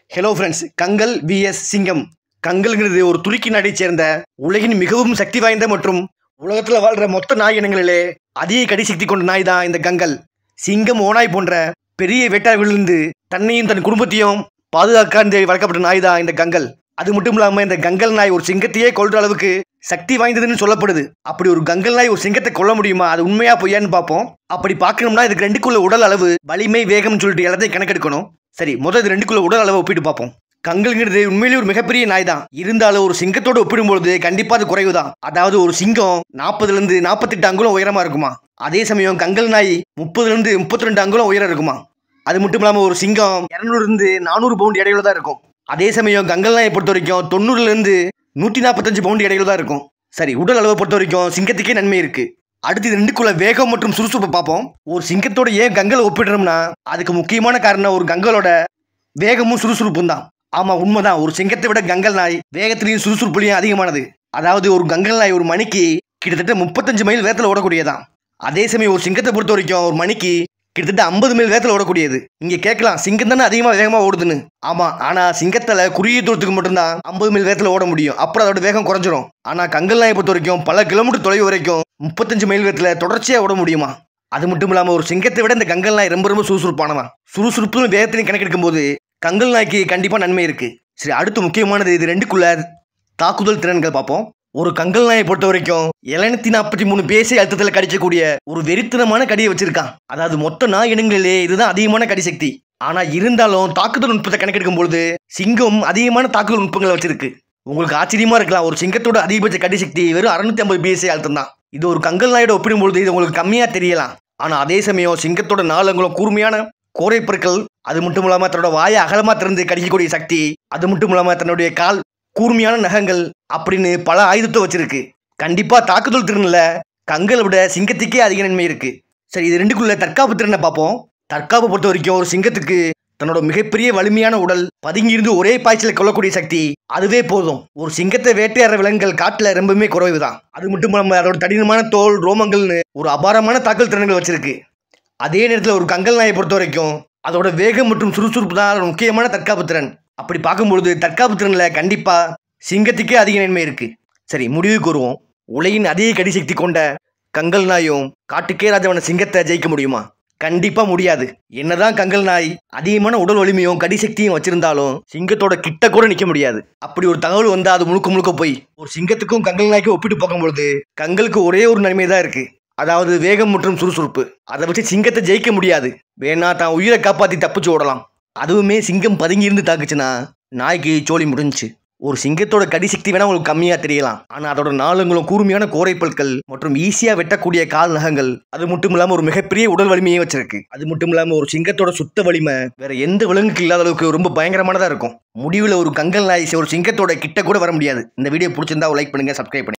hello friends Kangal vs சிங்கம் கங்கல்ங்கிறது ஒரு துருக்கி நாட்டைச் சேர்ந்த உலகின் மிகவும் சக்தி வாய்ந்த மற்றும் உலகத்தில் வாழ்ற மொத்த நாய் இனங்களிலே அதிக கடி சக்தி கொண்ட நாய் தான் இந்த கங்கல் சிங்கம் ஓனாய் போன்ற பெரிய வேட்டாவிலிருந்து தன்னையும் தன் குடும்பத்தையும் பாதுகாக்காந்து வளர்க்கப்பட்ட நாய் தான் இந்த கங்கல் அது மட்டும் இல்லாமல் இந்த கங்கல் நாய் ஒரு சிங்கத்தையே கொல்ற அளவுக்கு சக்தி வாய்ந்ததுன்னு சொல்லப்படுது அப்படி ஒரு கங்கல் நாய் ஒரு சிங்கத்தை கொல்ல முடியுமா அது உண்மையா பொய்யான்னு பார்ப்போம் அப்படி பார்க்கணும்னா இதுக்கு ரெண்டுக்குள்ள உடல் அளவு வலிமை வேகம்னு சொல்லிட்டு எல்லாத்தையும் கணக்கெடுக்கணும் சரி முதல் இது ரெண்டுக்குள்ள உடல் அளவை ஒப்பிட்டு பார்ப்போம் கங்கல்ங்கிறது உண்மையிலேயே ஒரு மிகப்பெரிய நாய் தான் இருந்தாலும் ஒரு சிங்கத்தோட ஒப்பிடும்பொழுது கண்டிப்பா அது குறைவு தான் அதாவது ஒரு சிங்கம் நாற்பதுல இருந்து நாற்பத்தெட்டு அங்குலம் உயரமா இருக்குமா அதே சமயம் கங்கல் நாய் முப்பதுல இருந்து முப்பத்தி ரெண்டு அங்குலம் உயரம் இருக்குமா அது மட்டும் இல்லாம ஒரு சிங்கம் இரநூறுல இருந்து நானூறு பவுண்ட் இடையில தான் இருக்கும் அதே சமயம் கங்கல் நாயை பொறுத்த வரைக்கும் தொண்ணூறுல இருந்து நூற்றி நாற்பத்தஞ்சு பவுண்ட் இடையில தான் இருக்கும் சரி உடல் அளவை பொறுத்த வரைக்கும் சிங்கத்துக்கே நன்மை இருக்கு அடுத்து இது ரெண்டுக்குள்ள வேகம் மற்றும் சுறுசுறுப்பை பார்ப்போம் ஒரு சிங்கத்தோட ஏன் கங்கலை ஒப்பிடுறோம்னா அதுக்கு முக்கியமான காரணம் ஒரு கங்கலோட வேகமும் சுறுசுறுப்பும் தான் ஆமா உண்மைதான் ஒரு சிங்கத்தை விட கங்கல் நாய் வேகத்திலையும் சுறுசுறுப்புலையும் அதிகமானது அதாவது ஒரு கங்கல் நாய் ஒரு மணிக்கு கிட்டத்தட்ட முப்பத்தஞ்சு மைல் வேகத்தில் ஓடக்கூடியதான் அதே சமயம் ஒரு சிங்கத்தை பொறுத்த வரைக்கும் ஒரு மணிக்கு கிட்டத்தட்ட ஐம்பது மைல் வேகத்தில் ஓடக்கூடியது இங்க கேட்கலாம் சிங்கம் தானே அதிகமாக வேகமாக ஓடுதுன்னு ஆமா ஆனா சிங்கத்தால குறுகிய தூரத்துக்கு மட்டும்தான் ஐம்பது மைல் வேகத்தில் ஓட முடியும் அப்புறம் அதோட வேகம் குறைஞ்சிரும் ஆனா கங்கல் நாயை பொறுத்த வரைக்கும் பல கிலோமீட்டர் தொலைவு வரைக்கும் முப்பத்தஞ்சு மைல் வேகத்தில் தொடர்ச்சியாக ஓட முடியுமா அது மட்டும் இல்லாமல் ஒரு சிங்கத்தை விட இந்த கங்கல் நாய் ரொம்ப ரொம்ப சுறுசுறுப்பானவன் சுறுசுறுப்புன்னு வேகத்திலையும் கணக்கெடுக்கும் போது கங்கல் நாய்க்கு கண்டிப்பாக நன்மை இருக்கு சரி அடுத்து முக்கியமானது இது ரெண்டுக்குள்ள தாக்குதல் திறன்கள் பார்ப்போம் ஒரு கங்கல் நாயை பொறுத்த வரைக்கும் எழுநூத்தி நாற்பத்தி மூணு பேசை அழுத்தத்தில் கடிக்கக்கூடிய ஒரு வெறித்தனமான கடியை வச்சிருக்கான் அதாவது மொத்த நாய் இனங்களிலே இதுதான் அதிகமான கடி சக்தி ஆனா இருந்தாலும் தாக்குதல் நுட்பத்தை கணக்கெடுக்கும் பொழுது சிங்கம் அதிகமான தாக்குதல் நுட்பங்களை வச்சிருக்கு உங்களுக்கு ஆச்சரியமா இருக்கலாம் ஒரு சிங்கத்தோட அதிகபட்ச கடி சக்தி வெறும் அறுநூத்தி ஐம்பது பிஎஸ்ஐ அழுத்தம் தான் இது ஒரு கங்கல் நாயோட ஒப்பிடும்பொழுது இது உங்களுக்கு கம்மியா தெரியலாம் ஆனா அதே சமயம் சிங்கத்தோட நாலங்களும் கூர்மையான கோரைப்பற்கள் அது மட்டும் இல்லாம தன்னோட வாயை அகலமா திறந்து கடிக்கக்கூடிய சக்தி அது மட்டும் இல்லாம தன்னுடைய கால் கூர்மையான நகங்கள் அப்படின்னு பல ஆயுதத்தை வச்சிருக்கு கண்டிப்பா தாக்குதல் திறனில் கங்கலை விட சிங்கத்துக்கே அதிக நன்மை இருக்கு சரி இது ரெண்டுக்குள்ள தற்காப்பு திறனை பார்ப்போம் தற்காப்பை பொறுத்த வரைக்கும் ஒரு சிங்கத்துக்கு தன்னோட மிகப்பெரிய வலிமையான உடல் பதுங்கியிருந்து ஒரே பாய்ச்சலை கொள்ளக்கூடிய சக்தி அதுவே போதும் ஒரு சிங்கத்தை வேட்டையாடுற விலங்குகள் காட்டுல ரொம்பவுமே குறைவு தான் அது மட்டும் இல்லாமல் அதோட தடினமான தோல் ரோமங்கள்னு ஒரு அபாரமான தாக்கல் திறன்கள் வச்சிருக்கு அதே நேரத்தில் ஒரு கங்கல் நாயை பொறுத்த வரைக்கும் அதோட வேகம் மற்றும் சுறுசுறுப்பு தான் அதோட முக்கியமான தற்காப்பு திறன் அப்படி பார்க்கும்பொழுது தற்காப்பு திறனில் கண்டிப்பாக சிங்கத்துக்கே அதிக நன்மை இருக்கு சரி முடிவுக்கு வருவோம் உலகின் அதிக கடி சக்தி கொண்ட கங்கல் நாயும் காட்டுக்கே ராஜாவான சிங்கத்தை ஜெயிக்க முடியுமா கண்டிப்பா முடியாது என்னதான் கங்கல் நாய் அதிகமான உடல் வலிமையும் கடி சக்தியும் வச்சிருந்தாலும் சிங்கத்தோட கிட்ட கூட நிக்க முடியாது அப்படி ஒரு தகவல் வந்தா அது முழுக்க முழுக்க போய் ஒரு சிங்கத்துக்கும் கங்கல் நாய்க்கும் ஒப்பிட்டு பார்க்கும்பொழுது கங்கலுக்கு ஒரே ஒரு நன்மை தான் இருக்கு அதாவது வேகம் மற்றும் சுறுசுறுப்பு அதை வச்சு சிங்கத்தை ஜெயிக்க முடியாது வேணா தான் உயிரை காப்பாத்தி தப்பிச்சு ஓடலாம் அதுவுமே சிங்கம் பதுங்கி இருந்து தாக்குச்சுன்னா நாய்க்கு சோழி முடிஞ்சுச்சு ஒரு சிங்கத்தோட கடி சக்தி வேணா உங்களுக்கு கம்மியா தெரியலாம் ஆனா அதோட நாளுங்களும் கூர்மையான கோரைப்பல்கள் மற்றும் ஈஸியா வெட்டக்கூடிய கால் நகங்கள் அது மட்டும் இல்லாம ஒரு மிகப்பெரிய உடல் வலிமையே வச்சிருக்கு அது மட்டும் இல்லாம ஒரு சிங்கத்தோட சுத்த வலிமை வேற எந்த விலங்குக்கு இல்லாத அளவுக்கு ரொம்ப பயங்கரமானதா இருக்கும் முடிவுல ஒரு கங்கல் நாய் ஒரு சிங்கத்தோட கிட்ட கூட வர முடியாது இந்த வீடியோ பிடிச்சிருந்தா லைக் பண்ணுங்க சப்ஸ்கிரைப் பண்ணுங்க